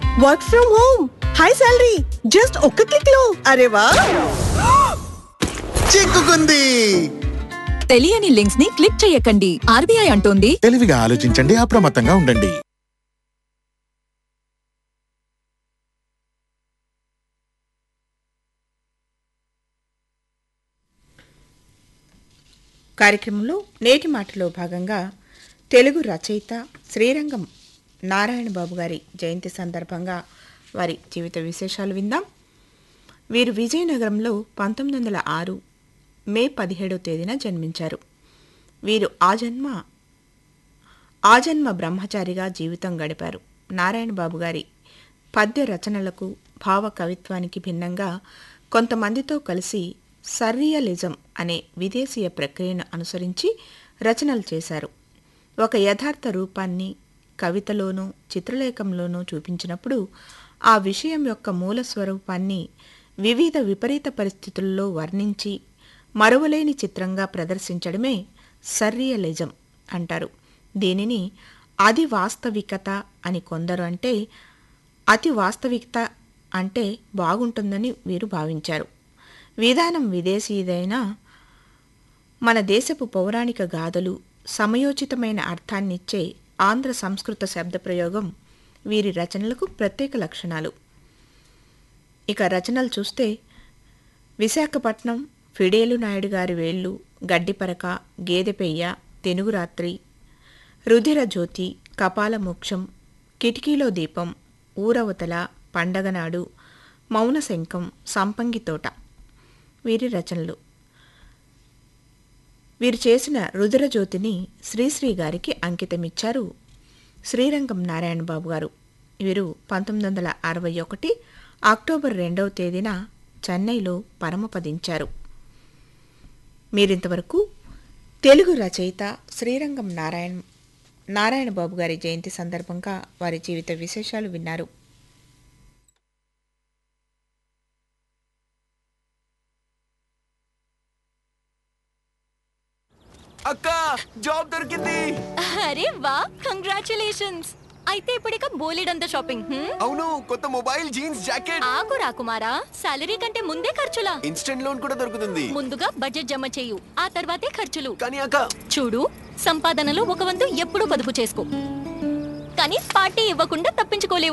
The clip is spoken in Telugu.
Work from home high salary just ఒక్క క్లిక్ లో అరే వా చిక్కుకుంది తెలియని లింక్స్ ని క్లిక్ చేయకండి ఆర్బీఐ అంటోంది తెలివిగా ఆలోచించండి అప్రమత్తంగా ఉండండి కార్యక్రమంలో నేటి మాటలో భాగంగా తెలుగు రచయిత శ్రీరంగం నారాయణ బాబు గారి జయంతి సందర్భంగా వారి జీవిత విశేషాలు విందాం వీరు విజయనగరంలో పంతొమ్మిది వందల ఆరు మే పదిహేడవ తేదీన జన్మించారు వీరు ఆ జన్మ ఆ జన్మ బ్రహ్మచారిగా జీవితం గడిపారు నారాయణ బాబు గారి పద్య రచనలకు భావ కవిత్వానికి భిన్నంగా కొంతమందితో కలిసి సర్రియలిజం అనే విదేశీయ ప్రక్రియను అనుసరించి రచనలు చేశారు ఒక యథార్థ రూపాన్ని కవితలోనూ చిత్రలేఖంలోనూ చూపించినప్పుడు ఆ విషయం యొక్క మూల స్వరూపాన్ని వివిధ విపరీత పరిస్థితుల్లో వర్ణించి మరువలేని చిత్రంగా ప్రదర్శించడమే సర్రియలిజం అంటారు దీనిని అది వాస్తవికత అని కొందరు అంటే అతి వాస్తవికత అంటే బాగుంటుందని వీరు భావించారు విధానం విదేశీదైనా మన దేశపు పౌరాణిక గాథలు సమయోచితమైన అర్థాన్నిచ్చే ఆంధ్ర సంస్కృత శబ్ద ప్రయోగం వీరి రచనలకు ప్రత్యేక లక్షణాలు ఇక రచనలు చూస్తే విశాఖపట్నం ఫిడేలు నాయుడు గారి వేళ్ళు గడ్డిపరక గేదెపెయ్య తెనుగురాత్రి రుధిర జ్యోతి కపాల మోక్షం కిటికీలో దీపం ఊరవతల పండగనాడు మౌనశంఖం సంపంగి తోట వీరి రచనలు వీరు చేసిన రుద్రజ్యోతిని శ్రీశ్రీ గారికి అంకితమిచ్చారు శ్రీరంగం నారాయణ బాబు గారు వీరు పంతొమ్మిది వందల అరవై ఒకటి అక్టోబర్ రెండవ తేదీన చెన్నైలో పరమపదించారు మీరింతవరకు తెలుగు రచయిత శ్రీరంగం నారాయణ నారాయణ బాబు గారి జయంతి సందర్భంగా వారి జీవిత విశేషాలు విన్నారు అక్క జాబ్ దొరికింది అరే వా కంగ్రాచులేషన్స్ అయితే ఇప్పుడిక బోలెడంత షాపింగ్ హ్మ్? అవును కొత్త మొబైల్ జీన్స్ జాకెట్ ఆగు రాకుమారా సాలరీ కంటే ముందే ఖర్చులా ఇన్స్టెంట్ లోన్ కూడా దొరుకుతుంది ముందుగా బడ్జెట్ జమ చేయు ఆ తర్వాతే ఖర్చులు కానీ అక్క చూడు సంపాదనలో ఒక వంతు ఎప్పుడూ పొదుపు చేసుకో కానీ పార్టీ ఇవ్వకుండా తప్పించుకోలేవు